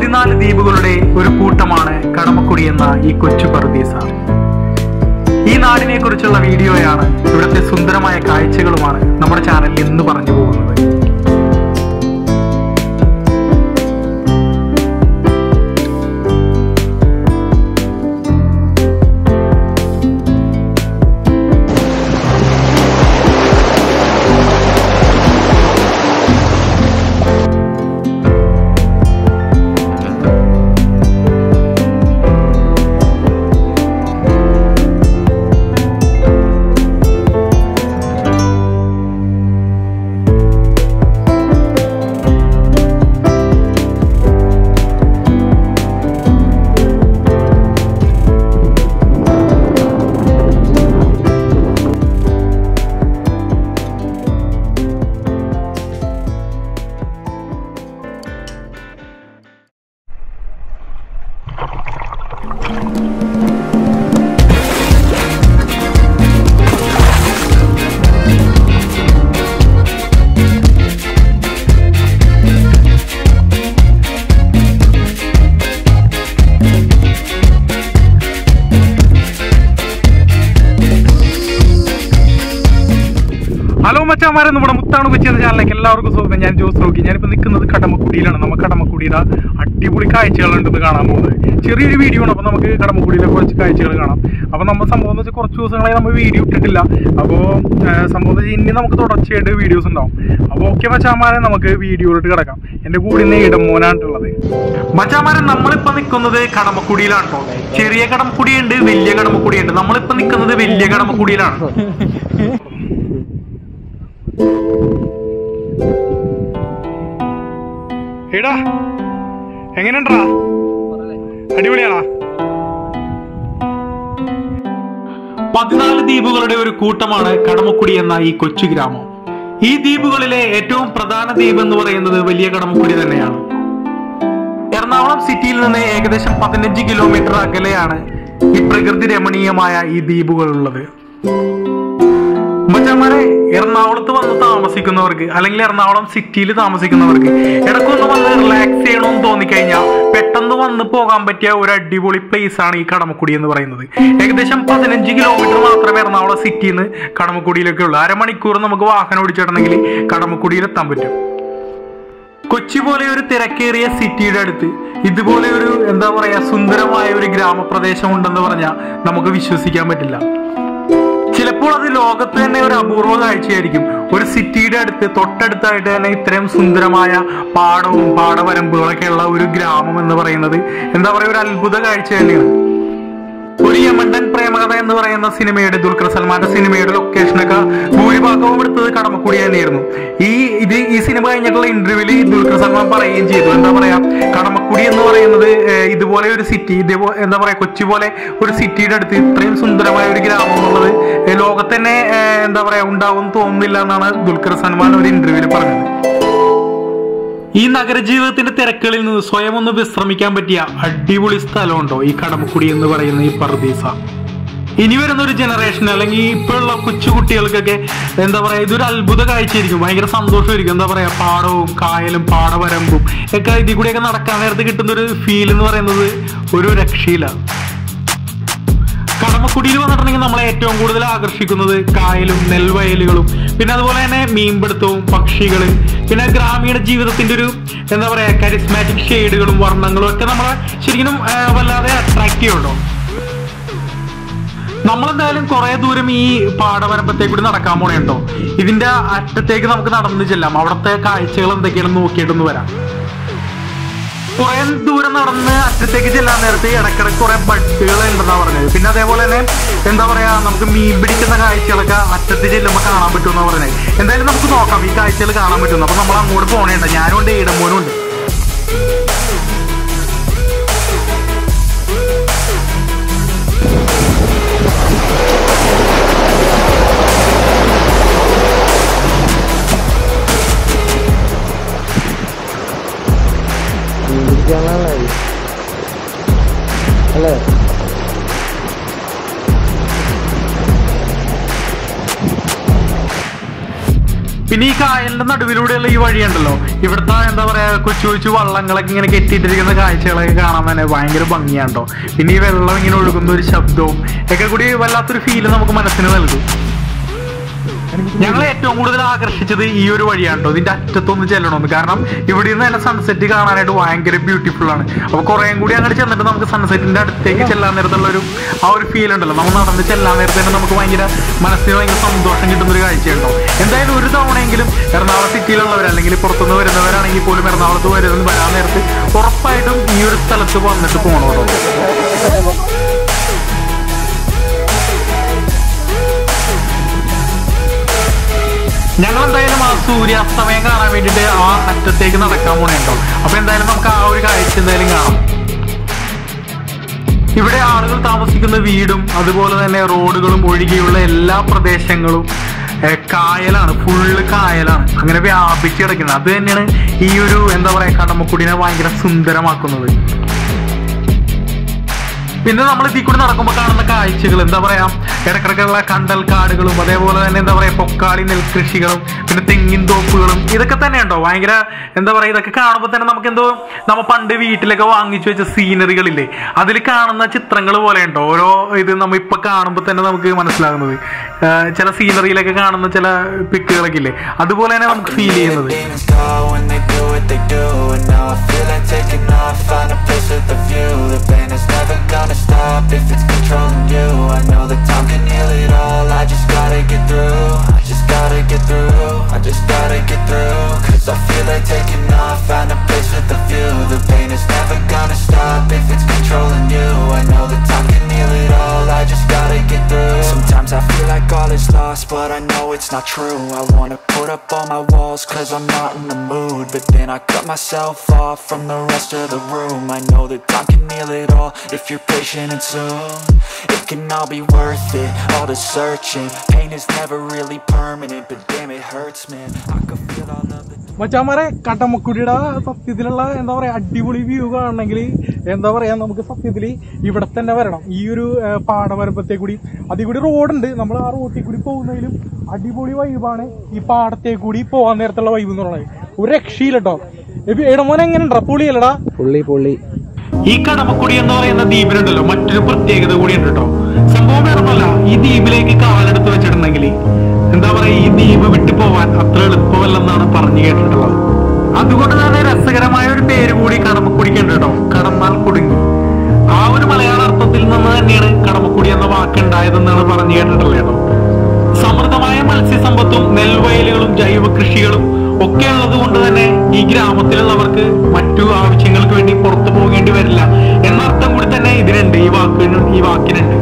പതിനാല് ദ്വീപുകളുടെ ഒരു കൂട്ടമാണ് കടമക്കുടി എന്ന ഈ കൊച്ചു പറുദീസ ഈ നാടിനെ കുറിച്ചുള്ള വീഡിയോയാണ് ഇവിടുത്തെ സുന്ദരമായ കാഴ്ചകളുമാണ് നമ്മുടെ ചാനലിൽ ഇന്ന് പറഞ്ഞു പോകുന്നത് ഹലോ മച്ചാമാരെ നമ്മുടെ മുത്താണ് കൊച്ചി എന്ന ചാനലിലേക്ക് എല്ലാവർക്കും സ്വാഗതം ഞാൻ ജോസ് റോക്കി ഞാനിപ്പോൾ നിൽക്കുന്നത് കടമക്കുടിയിലാണ് നമ്മൾ കടമക്കുടിയുടെ അടിപൊളി കാഴ്ചകളുണ്ടെന്ന് കാണാൻ പോകുന്നത് ചെറിയൊരു വീഡിയോ ആണ് അപ്പോൾ നമുക്ക് കടമക്കുടിയിലെ കുറച്ച് കാഴ്ചകൾ കാണാം അപ്പോൾ നമ്മൾ സംഭവം എന്ന് വെച്ചാൽ കുറച്ച് ദിവസങ്ങളായി നമ്മൾ വീഡിയോ ഇട്ടിട്ടില്ല അപ്പോൾ സംഭവം എന്ന് വെച്ചാൽ ഇനി നമുക്ക് തുടർച്ചയായിട്ട് വീഡിയോസ് ഉണ്ടാവും അപ്പോൾ ഓക്കെ മച്ചാമാരെ നമുക്ക് വീഡിയോയിലോട്ട് കിടക്കാം എൻ്റെ കൂടെ ഇന്ന് ഇടമോനായിട്ടുള്ളത് മച്ചാമാരെ നമ്മളിപ്പോൾ നിൽക്കുന്നത് കടമക്കുടിയിലാണ് കേട്ടോ ചെറിയ കടമക്കുടിയുണ്ട് വലിയ കടമക്കുടിയുണ്ട് നമ്മളിപ്പോൾ നിൽക്കുന്നത് വലിയ കടമക്കുടിയിലാണ് എടാ എങ്ങനെയുണ്ടാ അടിപൊളിയാണോ പതിനാല് ദ്വീപുകളുടെ ഒരു കൂട്ടമാണ് കടമക്കുടി എന്ന ഈ കൊച്ചു ഗ്രാമം ഈ ദ്വീപുകളിലെ ഏറ്റവും പ്രധാന ദ്വീപ് എന്ന് പറയുന്നത് വലിയ കടമക്കുടി തന്നെയാണ് എറണാകുളം സിറ്റിയിൽ നിന്ന് ഏകദേശം പതിനഞ്ച് കിലോമീറ്റർ അകലെയാണ് ഈ പ്രകൃതി രമണീയമായ ഈ ദ്വീപുകളുള്ളത് മച്ചന്മാരെ എറണാകുളത്ത് വന്ന് താമസിക്കുന്നവർക്ക് അല്ലെങ്കിൽ എറണാകുളം സിറ്റിയിൽ താമസിക്കുന്നവർക്ക് ഇടയ്ക്കൊന്ന് വന്ന് റിലാക്സ് ചെയ്യണമെന്ന് തോന്നിക്കഴിഞ്ഞാൽ പെട്ടെന്ന് വന്ന് പോകാൻ പറ്റിയ ഒരു അടിപൊളി പ്ലേസ് ആണ് ഈ കടമക്കുടി എന്ന് പറയുന്നത് ഏകദേശം പതിനഞ്ച് കിലോമീറ്റർ മാത്രമേ എറണാകുളം സിറ്റിയിൽ നിന്ന് കടമക്കുടിയിലൊക്കെ ഉള്ളൂ അരമണിക്കൂർ നമുക്ക് വാഹനം ഓടിച്ചിടണമെങ്കിൽ കടമക്കുടിയിൽ എത്താൻ പറ്റും കൊച്ചി പോലെ ഒരു തിരക്കേറിയ സിറ്റിയുടെ അടുത്ത് ഇതുപോലെ ഒരു എന്താ പറയാ സുന്ദരമായ ഒരു ഗ്രാമപ്രദേശം ഉണ്ടെന്ന് പറഞ്ഞാൽ നമുക്ക് വിശ്വസിക്കാൻ പറ്റില്ല ചിലപ്പോൾ അത് ലോകത്ത് തന്നെ ഒരു അപൂർവ കാഴ്ചയായിരിക്കും ഒരു സിറ്റിയുടെ അടുത്ത് തൊട്ടടുത്തായിട്ട് തന്നെ ഇത്രയും സുന്ദരമായ പാടവും പാടവരമ്പുകളൊക്കെ ഉള്ള ഒരു ഗ്രാമം എന്ന് പറയുന്നത് എന്താ പറയുക ഒരു അത്ഭുത കാഴ്ച തന്നെയാണ് ഒരു യമണ്ടൻ പ്രേമകഥ എന്ന് പറയുന്ന സിനിമയുടെ ദുൽഖർ സൽമാന്റെ സിനിമയുടെ ലൊക്കേഷനൊക്കെ ഭൂരിഭാഗവും എടുത്തത് കടമക്കുടി തന്നെയായിരുന്നു ഈ ഇത് ഈ സിനിമ കഴിഞ്ഞിട്ടുള്ള ഇന്റർവ്യൂവിൽ ദുൽഖർ സൽമാൻ പറയുകയും ചെയ്തു എന്താ പറയാ കടമക്കുടി എന്ന് പറയുന്നത് ഏഹ്, ഇതുപോലെ ഒരു സിറ്റി ഇതേപോലെ എന്താ പറയാ കൊച്ചി പോലെ ഒരു സിറ്റിയുടെ അടുത്ത് ഇത്രയും സുന്ദരമായ ഒരു ഗ്രാമം എന്നുള്ളത് ഏഹ്, ലോകത്ത് തന്നെ ഏഹ്, എന്താ പറയാ ഉണ്ടാവും തോന്നുന്നില്ല എന്നാണ് ദുൽഖർ സൽമാൻ ഒരു ഇന്റർവ്യൂവിൽ പറഞ്ഞത് ഈ നഗരജീവിതത്തിന്റെ തിരക്കുകളിൽ നിന്ന് സ്വയം ഒന്ന് വിശ്രമിക്കാൻ പറ്റിയ അടിപൊളി സ്ഥലമുണ്ടോ ഈ കടമക്കുടി എന്ന് പറയുന്ന ഈ പർദീസ ഇനി വരുന്ന ഒരു ജനറേഷൻ അല്ലെങ്കിൽ ഇപ്പോഴുള്ള കൊച്ചു കുട്ടികൾക്കൊക്കെ എന്താ പറയാ ഇതൊരു അത്ഭുത കാഴ്ചയായിരിക്കും ഭയങ്കര സന്തോഷമായിരിക്കും എന്താ പറയാ പാടവും കായലും പാടവരമ്പും ഒക്കെ ഇതിൽ കൂടെയൊക്കെ നടക്കാൻ നേരത്ത് കിട്ടുന്ന ഒരു ഫീൽ എന്ന് പറയുന്നത് ഒരു രക്ഷയില്ല കടമക്കുടിയിൽ വന്നിട്ടുണ്ടെങ്കിൽ നമ്മളെ ഏറ്റവും കൂടുതൽ ആകർഷിക്കുന്നത് കായലും നെൽവയലുകളും പിന്നെ അതുപോലെ തന്നെ മീൻപിടുത്തവും പക്ഷികളും പിന്നെ ഗ്രാമീണ ജീവിതത്തിന്റെ ഒരു എന്താ പറയാ കരിസ്മാറ്റിക് ഷെയ്ഡുകളും വർണ്ണങ്ങളും ഒക്കെ നമ്മളെ ശരിക്കും ആ, വല്ലാതെ അട്രാക്ട് ചെയ്യുന്നുണ്ടോ നമ്മളെന്തായാലും കുറെ ദൂരം ഈ പാടവരമ്പത്തേക്ക് കൂടി നടക്കാൻ പോണേണ്ടോ ഇതിന്റെ അറ്റത്തേക്ക് നമുക്ക് നടന്നു ചെല്ലാം അവിടുത്തെ കാഴ്ചകൾ എന്തൊക്കെയാണെന്ന് നോക്കിയിട്ടൊന്ന് വരാം കുറെ ദൂരം നടന്ന് അറ്റത്തേക്ക് ചെല്ലാൻ നേരത്തെ ഇടക്കിടക്ക് കുറെ ബഡ്ഡുകൾ ഉണ്ടെന്നാ പറഞ്ഞത് പിന്നെ അതേപോലെ തന്നെ എന്താ പറയാ നമുക്ക് മീൻ പിടിക്കുന്ന കാഴ്ചകളൊക്കെ അറ്റത്ത് ചെല്ലുമ്പോൾ കാണാൻ പറ്റുമെന്നാ പറഞ്ഞത് എന്തായാലും നമുക്ക് നോക്കാം ഈ കാഴ്ചകൾ കാണാൻ പറ്റുന്നു അപ്പൊ നമ്മൾ അങ്ങോട്ട് പോണേണ്ട ഞാനും ഉണ്ട് ഇടമോനും ഉണ്ട് പിടിക്കാനുള്ള അല്ലേ പിന്നെ ഈ കായലിന്റെ നടുവിലൂടെയുള്ള ഈ വഴിയുണ്ടല്ലോ ഇവിടുത്തെ എന്താ പറയാ കൊച്ചു കൊച്ചു വള്ളങ്ങളൊക്കെ ഇങ്ങനെ കെട്ടിയിട്ടിരിക്കുന്ന കാഴ്ചകളൊക്കെ കാണാൻ തന്നെ ഭയങ്കര ഭംഗിയാണ്ടോ പിന്നെ ഈ വെള്ളം ഇങ്ങനെ ഒഴുകുന്ന ഒരു ശബ്ദവും ഒക്കെ കൂടി വല്ലാത്തൊരു ഫീല് നമുക്ക് മനസ്സിന് നൽകും ഞങ്ങളെ ഏറ്റവും കൂടുതൽ ആകർഷിച്ചത് ഈ ഒരു വഴിയാണോ ഇതിന്റെ അറ്റത്തൊന്ന് ചെല്ലണമെന്ന് കാരണം ഇവിടെ നിന്ന് തന്നെ സൺസെറ്റ് കാണാനായിട്ട് ഭയങ്കര ബ്യൂട്ടിഫുൾ ആണ് അപ്പൊ കുറേയും കൂടി അങ്ങോട്ട് ചെന്നിട്ട് നമുക്ക് സൺസെറ്റിന്റെ അടുത്തേക്ക് ചെല്ലാൻ നേരത്തുള്ള ഒരു ആ ഒരു ഫീൽ ഉണ്ടല്ലോ നമ്മൾ നടന്ന് ചെല്ലാൻ നേരത്തെ തന്നെ നമുക്ക് ഭയങ്കര മനസ്സിന് ഭയങ്കര സന്തോഷം കിട്ടുന്ന ഒരു കാഴ്ചയുണ്ടോ എന്തായാലും ഒരു തവണയെങ്കിലും എറണാകുളം സിറ്റിയിലുള്ളവർ അല്ലെങ്കിൽ പുറത്തുനിന്ന് വരുന്നവരാണെങ്കിൽ പോലും എറണാകുളത്ത് വരുന്ന വരാൻ നേരത്ത് ഉറപ്പായിട്ടും ഈ ഒരു സ്ഥലത്ത് വന്നിട്ട് പോകണമല്ലോ ഞങ്ങൾ എന്തായാലും ആ സൂര്യാസ്തമയം കാണാൻ വേണ്ടിയിട്ട് ആ അറ്റത്തേക്ക് നടക്കാൻ പോണേണ്ടോ അപ്പൊ എന്തായാലും നമുക്ക് ആ ഒരു കാഴ്ച എന്തായാലും കാണാം ഇവിടെ ആളുകൾ താമസിക്കുന്ന വീടും അതുപോലെ തന്നെ റോഡുകളും ഒഴികെയുള്ള എല്ലാ പ്രദേശങ്ങളും ഏഹ്, കായലാണ് ഫുള്ള് കായലാണ് അങ്ങനെ വ്യാപിച്ച് കിടക്കുന്നത് അത് തന്നെയാണ് ഈ ഒരു എന്താ പറയാ കടമക്കുടിനെ ഭയങ്കര സുന്ദരമാക്കുന്നത് പിന്നെ നമ്മൾ ഇതിൽ കൂടി നടക്കുമ്പോൾ കാണുന്ന കാഴ്ചകൾ എന്താ പറയാ ഇടക്കിടക്കുള്ള കണ്ടൽ കാടുകളും അതേപോലെ തന്നെ എന്താ പറയാ പൊക്കാളി നെൽകൃഷികളും പിന്നെ തെങ്ങിൻ തോപ്പുകളും ഇതൊക്കെ തന്നെ ഉണ്ടോ ഭയങ്കര എന്താ പറയാ ഇതൊക്കെ കാണുമ്പോൾ തന്നെ നമുക്ക് എന്തോ നമ്മ പണ്ട് വീട്ടിലൊക്കെ വാങ്ങിച്ചു വെച്ച സീനറികളില്ലേ അതിൽ കാണുന്ന ചിത്രങ്ങൾ പോലെ ഉണ്ടോ ഓരോ ഇത് നമ്മ ഇപ്പൊ കാണുമ്പോൾ തന്നെ നമുക്ക് മനസ്സിലാകുന്നത് ആഹ് ചില സീനറിയിലൊക്കെ കാണുന്ന ചില പിക്കുകളൊക്കെ ഇല്ലേ അതുപോലെ തന്നെ നമുക്ക് ഫീൽ ചെയ്യുന്നത് Demons go when they do what they do And now I feel like taking off Find a place with a view The pain is never gonna stop If it's controlling you I know that time can heal it all I just gotta get through I just gotta get through I just gotta get through Cause I feel like taking off Find a place with a view The pain is never gonna stop If it's controlling you I know that time can heal it all I just gotta get through Sometimes I feel like all is lost But I know it's not true I wanna put up all my walls Cause I'm not in the mood But then I cut myself off From the rest of the room I know that time can heal it all If you're patient and soon It can all be worth it All the searching Pain is never really permanent But damn it hurts man I can feel all of the മച്ചാമാരെ കടമക്കുടിയുടെ സത്യത്തിലുള്ള എന്താ പറയാ അടിപൊളി view കാണണമെങ്കിൽ എന്താ പറയാ നമുക്ക് സത്യത്തിൽ ഇവിടെ തന്നെ വരണം ഈ ഒരു ഏഹ്, പാടവരമ്പത്തെ കൂടി അതിൽ കൂടി റോഡുണ്ട് നമ്മൾ ആ റോട്ടിൽ കൂടി പോകുന്നതിലും അടിപൊളി വൈബാണ് ഈ പാടത്തെ കൂടി പോകാൻ നേരത്തുള്ള വൈബ് എന്ന് പറയുന്നത് ഒരു രക്ഷയില്ല കേട്ടോ ഇടമോനെ എങ്ങനെ ഉണ്ടോ പൊളിയല്ലടാ പുള്ളി പുള്ളി ഈ കടമക്കുടി എന്ന് പറയുന്ന ദ്വീപിനുണ്ടല്ലോ മറ്റൊരു പ്രത്യേകത കൂടി ഉണ്ട് കേട്ടോ സംഭവം വേറൊന്നുമല്ല ഈ ദ്വീപിലേക്ക് കാലെടുത്ത് വെച്ചിട്ടുണ്ടെങ്കിൽ എന്താ പറയാ ഈ ദ്വീപ് വിട്ടു പോവാൻ അത്ര എളുപ്പമല്ലെന്നാണ് പറഞ്ഞു കേട്ടിട്ടുള്ളത് അതുകൊണ്ട് തന്നെ രസകരമായ ഒരു പേര് കൂടി കടമക്കുടിക്ക് ഉണ്ട് കേട്ടോ കടന്നാൽ കുടുങ്ങി ആ ഒരു മലയാള അർത്ഥത്തിൽ നിന്ന് തന്നെയാണ് കടമക്കുടി എന്ന വാക്ക് ഉണ്ടായതെന്നാണ് പറഞ്ഞു കേട്ടിട്ടുള്ളത് കേട്ടോ സമൃദ്ധമായ മത്സ്യസമ്പത്തും നെൽവയലുകളും ജൈവ കൃഷികളും ഒക്കെ ഉള്ളത് കൊണ്ട് തന്നെ ഈ ഗ്രാമത്തിലുള്ളവർക്ക് മറ്റു ആവശ്യങ്ങൾക്ക് വേണ്ടി പുറത്തു പോകേണ്ടി വരില്ല എന്ന അർത്ഥം കൂടി തന്നെ ഇതിനുണ്ട് ഈ വാക്കിന് ഈ വാക്കിനുണ്ട്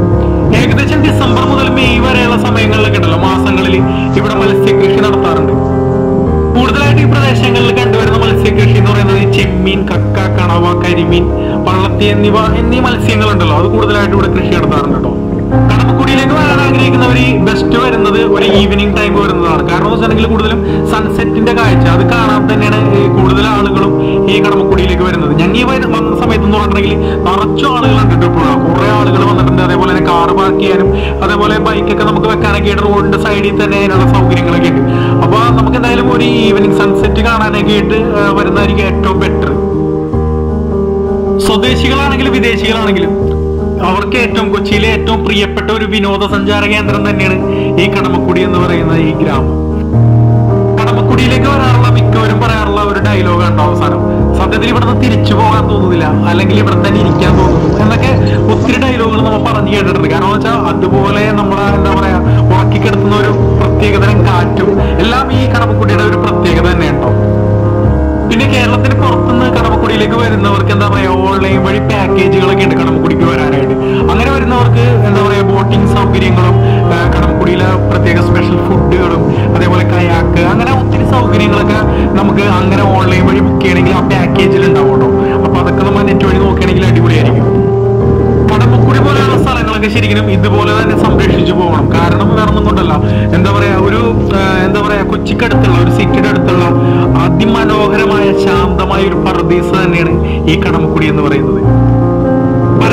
ഏകദേശം ഡിസംബർ മുതൽ മെയ് വരെയുള്ള സമയങ്ങളിലൊക്കെ ഉണ്ടല്ലോ മാസങ്ങളിൽ ഇവിടെ മത്സ്യകൃഷി നടത്താറുണ്ട് കൂടുതലായിട്ട് ഈ പ്രദേശങ്ങളിൽ കണ്ടുവരുന്ന മത്സ്യകൃഷി എന്ന് പറയുന്നത് ചെമ്മീൻ കക്ക കണവ കരിമീൻ പള്ളത്തി എന്നിവ എന്നീ മത്സ്യങ്ങളുണ്ടല്ലോ അത് കൂടുതലായിട്ട് ഇവിടെ കൃഷി നടത്താറുണ്ട് കേട്ടോ കടമക്കുടിയിലേക്ക് വരാൻ ആഗ്രഹിക്കുന്നവർ ബെസ്റ്റ് വരുന്നത് ഒരു ഈവനിങ് ടൈം വരുന്നതാണ് കാരണം എന്ന് വെച്ചിട്ടുണ്ടെങ്കിൽ കൂടുതലും സൺസെറ്റിന്റെ കാഴ്ച അത് കാണാൻ തന്നെയാണ് ഈ കൂടുതൽ ആളുകളും ഈ കടമക്കുടിയിലേക്ക് വരുന്നത് ഞങ്ങൾ ഈ വര- വന്ന സമയത്ത് എന്ന് പറഞ്ഞിട്ടുണ്ടെങ്കിൽ നിറച്ചു ആളുകൾ കണ്ടിട്ട് ഇപ്പോഴാണ് കുറെ ആളുകൾ വന്നിട്ടുണ്ട് അതേപോലെ തന്നെ കാർ പാർക്ക് ചെയ്യാനും അതേപോലെ ബൈക്കൊക്കെ നമുക്ക് വെക്കാനൊക്കെ ആയിട്ട് റോഡിന്റെ സൈഡിൽ തന്നെ അതിനുള്ള സൗകര്യങ്ങളൊക്കെ ഉണ്ട് അപ്പൊ നമുക്ക് എന്തായാലും ഒരു ഈവനിങ് സൺസെറ്റ് കാണാനൊക്കെ ആയിട്ട് ആ, വരുന്നതായിരിക്കും ഏറ്റവും ബെറ്റർ സ്വദേശികളാണെങ്കിലും വിദേശികളാണെങ്കിലും അവർക്ക് ഏറ്റവും കൊച്ചിയിലെ ഏറ്റവും പ്രിയപ്പെട്ട ഒരു വിനോദസഞ്ചാര കേന്ദ്രം തന്നെയാണ് ഈ കടമക്കുടി എന്ന് പറയുന്ന ഈ ഗ്രാമം കടമക്കുടിയിലേക്ക് വരാറുള്ള മിക്കവരും പറയാറുള്ള ഒരു ഡയലോഗ് ഉണ്ടോ അവസാനം സത്യത്തിൽ ഇവിടുന്ന് തിരിച്ചു പോകാൻ തോന്നുന്നില്ല അല്ലെങ്കിൽ ഇവിടെ തന്നെ ഇരിക്കാൻ തോന്നുന്നു എന്നൊക്കെ ഒത്തിരി ഡയലോഗുകൾ നമ്മൾ പറഞ്ഞു കേട്ടിട്ടുണ്ട് കാരണം വെച്ചാൽ അതുപോലെ നമ്മളെ എന്താ പറയാ ഉറക്കിക്കിടത്തുന്ന ഒരു പ്രത്യേകതരം കാറ്റും എല്ലാം ഈ കടമക്കുടിയുടെ ഒരു പ്രത്യേകത തന്നെ ഉണ്ടോ പിന്നെ കേരളത്തിന് പുറത്തുനിന്ന് കടമക്കുടിയിലേക്ക് വരുന്നവർക്ക് എന്താ പറയാ ഓൺലൈൻ വഴി പാക്കേജുകളൊക്കെ ഉണ്ട് കടമക്കുടിക്ക് വരാനായിട്ട് അങ്ങനെ വരുന്നവർക്ക് എന്താ പറയാ ബോട്ടിംഗ് സൗകര്യങ്ങളും ആ, കടമക്കുടിയിലെ പ്രത്യേക സ്പെഷ്യൽ ഫുഡുകളും അതേപോലെ കയാക്ക് അങ്ങനെ ഒത്തിരി സൗകര്യങ്ങളൊക്കെ നമുക്ക് അങ്ങനെ ഓൺലൈൻ വഴി ബുക്ക് ചെയ്യണമെങ്കിൽ ആ പാക്കേജിൽ ഉണ്ടാവുള്ളൂ അപ്പൊ അതൊക്കെ നമ്മൾ നെറ്റ് വഴി നോക്കുകയാണെങ്കിൽ അടിപൊളിയായിരിക്കും കടമക്കുടി പോലെയുള്ള സ്ഥലങ്ങളൊക്കെ ശരിക്കും ഇതുപോലെ തന്നെ സംരക്ഷിച്ചു പോകണം കാരണം വേറെ ഒന്നും കൊണ്ടല്ല എന്താ പറയാ ഒരു ആ, എന്താ പറയാ കൊച്ചിക്കടുത്തുള്ള ഒരു സിറ്റിയുടെ അടുത്തുള്ള അതിമനോഹരമായ ശാന്തമായ ഒരു പർദീസ തന്നെയാണ് ഈ കടമക്കുടി എന്ന് പറയുന്നത്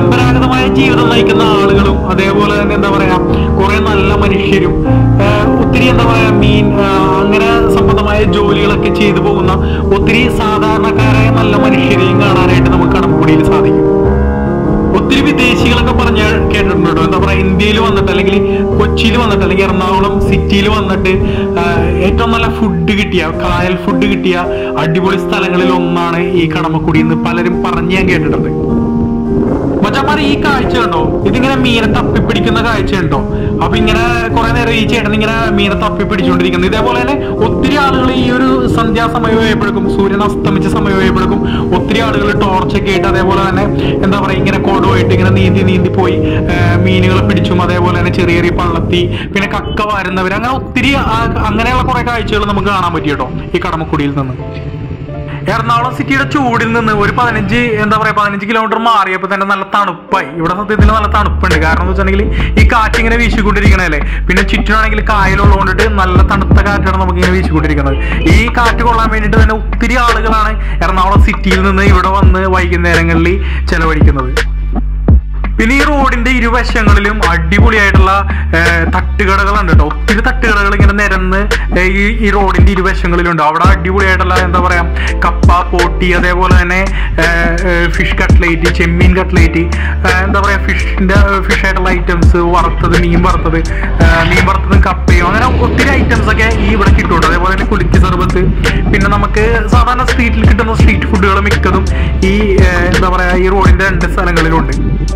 പരമ്പരാഗതമായ ജീവിതം നയിക്കുന്ന ആളുകളും അതേപോലെ തന്നെ എന്താ പറയാ കുറെ നല്ല മനുഷ്യരും ആ, ഒത്തിരി എന്താ പറയാ മീൻ ആ, അങ്ങനെ സംബന്ധമായ ജോലികളൊക്കെ ചെയ്തു പോകുന്ന ഒത്തിരി സാധാരണക്കാരായ നല്ല മനുഷ്യരെയും കാണാനായിട്ട് നമുക്ക് കടമ്പുടിയിൽ സാധിക്കും ഒത്തിരി വിദേശികളൊക്കെ പറഞ്ഞ കേട്ടിട്ടുണ്ട് കേട്ടോ എന്താ പറയാ ഇന്ത്യയിൽ വന്നിട്ട് അല്ലെങ്കിൽ കൊച്ചിയിൽ വന്നിട്ട് അല്ലെങ്കിൽ എറണാകുളം സിറ്റിയിൽ വന്നിട്ട് ആ, ഏറ്റവും നല്ല ഫുഡ് കിട്ടിയ കായൽ ഫുഡ് കിട്ടിയ അടിപൊളി സ്ഥലങ്ങളിൽ ഒന്നാണ് ഈ കടമക്കുടി എന്ന് പലരും പറഞ്ഞ് ഞാൻ കേട്ടിട്ടുണ്ട് മച്ചാമാരെ ഈ കാഴ്ച കണ്ടോ ഇതിങ്ങനെ മീനെ തപ്പിപ്പിടിക്കുന്ന കാഴ്ച ഉണ്ടോ അപ്പൊ ഇങ്ങനെ കുറെ നേരം ഈ ചേട്ടൻ ഇങ്ങനെ മീനെ തപ്പിപ്പിടിച്ചുകൊണ്ടിരിക്കുന്നത് ഇതേപോലെ തന്നെ ഒത്തിരി ആളുകൾ ഈ ഒരു സന്ധ്യാസമയമായപ്പോഴേക്കും സൂര്യൻ അസ്തമിച്ച സമയമായപ്പോഴേക്കും ഒത്തിരി ആളുകൾ ടോർച്ചൊക്കെ ആയിട്ട് അതേപോലെ തന്നെ എന്താ പറയാ ഇങ്ങനെ കൊടുമായിട്ട് ഇങ്ങനെ നീന്തി നീന്തി പോയി മീനുകളെ പിടിച്ചും അതേപോലെ തന്നെ ചെറിയ ചെറിയ പള്ളത്തി പിന്നെ കക്ക വാരുന്നവർ അങ്ങനെ ഒത്തിരി ആ- അങ്ങനെയുള്ള കുറെ കാഴ്ചകൾ നമുക്ക് കാണാൻ പറ്റി കേട്ടോ ഈ കടമക്കുടിയിൽ നിന്ന് എറണാകുളം സിറ്റിയുടെ ചൂടിൽ നിന്ന് ഒരു പതിനഞ്ച് എന്താ പറയാ പതിനഞ്ച് കിലോമീറ്റർ മാറിയപ്പോൾ തന്നെ നല്ല തണുപ്പായി ഇവിടെ സത്യത്തിൽ നല്ല തണുപ്പുണ്ട് കാരണം എന്ന് വെച്ചിട്ടുണ്ടെങ്കിൽ ഈ കാറ്റ് ഇങ്ങനെ വീശിക്കൊണ്ടിരിക്കണല്ലേ പിന്നെ ചുറ്റിനാണെങ്കിൽ കായലുള്ളതുകൊണ്ടിട്ട് നല്ല തണുത്ത കാറ്റാണ് നമുക്ക് ഇങ്ങനെ വീശിക്കൊണ്ടിരിക്കുന്നത് ഈ കാറ്റ് കൊള്ളാൻ വേണ്ടിയിട്ട് തന്നെ ഒത്തിരി ആളുകളാണ് എറണാകുളം സിറ്റിയിൽ നിന്ന് ഇവിടെ വന്ന് വൈകുന്നേരങ്ങളിൽ ചെലവഴിക്കുന്നത് പിന്നെ ഈ റോഡിന്റെ ഇരുവശങ്ങളിലും അടിപൊളിയായിട്ടുള്ള ഏഹ്, തട്ടുകടകളുണ്ട് കേട്ടോ ഒത്തിരി തട്ടുകടകൾ ഇങ്ങനെ നിരന്ന് ഏഹ്, ഈ ഈ റോഡിന്റെ ഇരുവശങ്ങളിലുണ്ട് അവിടെ അടിപൊളിയായിട്ടുള്ള എന്താ പറയാ കപ്പ പോട്ടി അതേപോലെ തന്നെ ഫിഷ് കട്ട്ലേറ്റ് ചെമ്മീൻ കട്ട്ലേറ്റ് എന്താ പറയാ ഫിഷിന്റെ ഫിഷ് ആയിട്ടുള്ള ഐറ്റംസ് വറുത്തത് മീൻ വറുത്തത് ഏഹ്, മീൻ വറുത്തതും കപ്പയും അങ്ങനെ ഒത്തിരി ഐറ്റംസ് ഒക്കെ ഈ ഇവിടെ കിട്ടുന്നുണ്ട് അതേപോലെ തന്നെ കുലുക്കി സർബത്ത് പിന്നെ നമുക്ക് സാധാരണ സ്ട്രീറ്റിൽ കിട്ടുന്ന സ്ട്രീറ്റ് ഫുഡുകൾ മിക്കതും ഈ ഏഹ്, എന്താ പറയാ ഈ റോഡിന്റെ രണ്ട് സ്ഥലങ്ങളിലുണ്ട്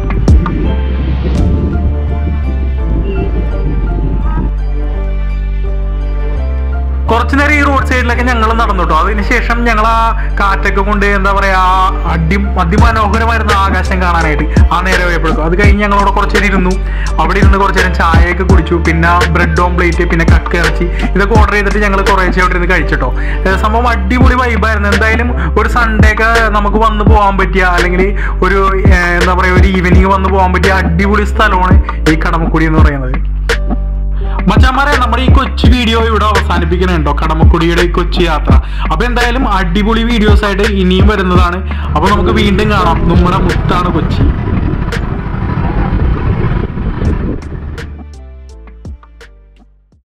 കുറച്ചു നേരം ഈ റോഡ് സൈഡിലൊക്കെ ഞങ്ങൾ നടന്നു കേട്ടോ അതിനുശേഷം ഞങ്ങൾ ആ കാറ്റൊക്കെ കൊണ്ട് എന്താ പറയാ ആ അടി അതിമനോഹരമായിരുന്ന ആകാശം കാണാനായിട്ട് ആ നേരം പോയപ്പോഴേക്കും അത് കഴിഞ്ഞ് ഞങ്ങളവിടെ കുറച്ച് നേരം ഇരുന്നു അവിടെ ഇരുന്ന് കുറച്ച് നേരം ചായയൊക്കെ കുടിച്ചു പിന്നെ ബ്രെഡ് ഓംപ്ലേറ്റ് പിന്നെ കക്ക ഇറച്ചി ഇതൊക്കെ ഓർഡർ ചെയ്തിട്ട് ഞങ്ങൾ കുറേശ്ശെ അവിടെ ഇരുന്ന് കഴിച്ചിട്ടോ ഏഹ് സംഭവം അടിപൊളി വൈബായിരുന്നു എന്തായാലും ഒരു സൺഡേ ഒക്കെ നമുക്ക് വന്ന് പോകാൻ പറ്റിയ അല്ലെങ്കിൽ ഒരു ഏഹ് എന്താ പറയാ ഒരു ഈവനിങ് വന്ന് പോകാൻ പറ്റിയ അടിപൊളി സ്ഥലമാണ് ഈ കടമക്കുടി എന്ന് പറയുന്നത് മച്ചാമാരെ നമ്മുടെ ഈ കൊച്ചു വീഡിയോ ഇവിടെ അവസാനിപ്പിക്കുന്നുണ്ടോ കടമക്കുടിയുടെ ഈ കൊച്ചു യാത്ര അപ്പൊ എന്തായാലും അടിപൊളി വീഡിയോസ് ആയിട്ട് ഇനിയും വരുന്നതാണ് അപ്പൊ നമുക്ക് വീണ്ടും കാണാം നമ്മുടെ മുത്താണ് കൊച്ചി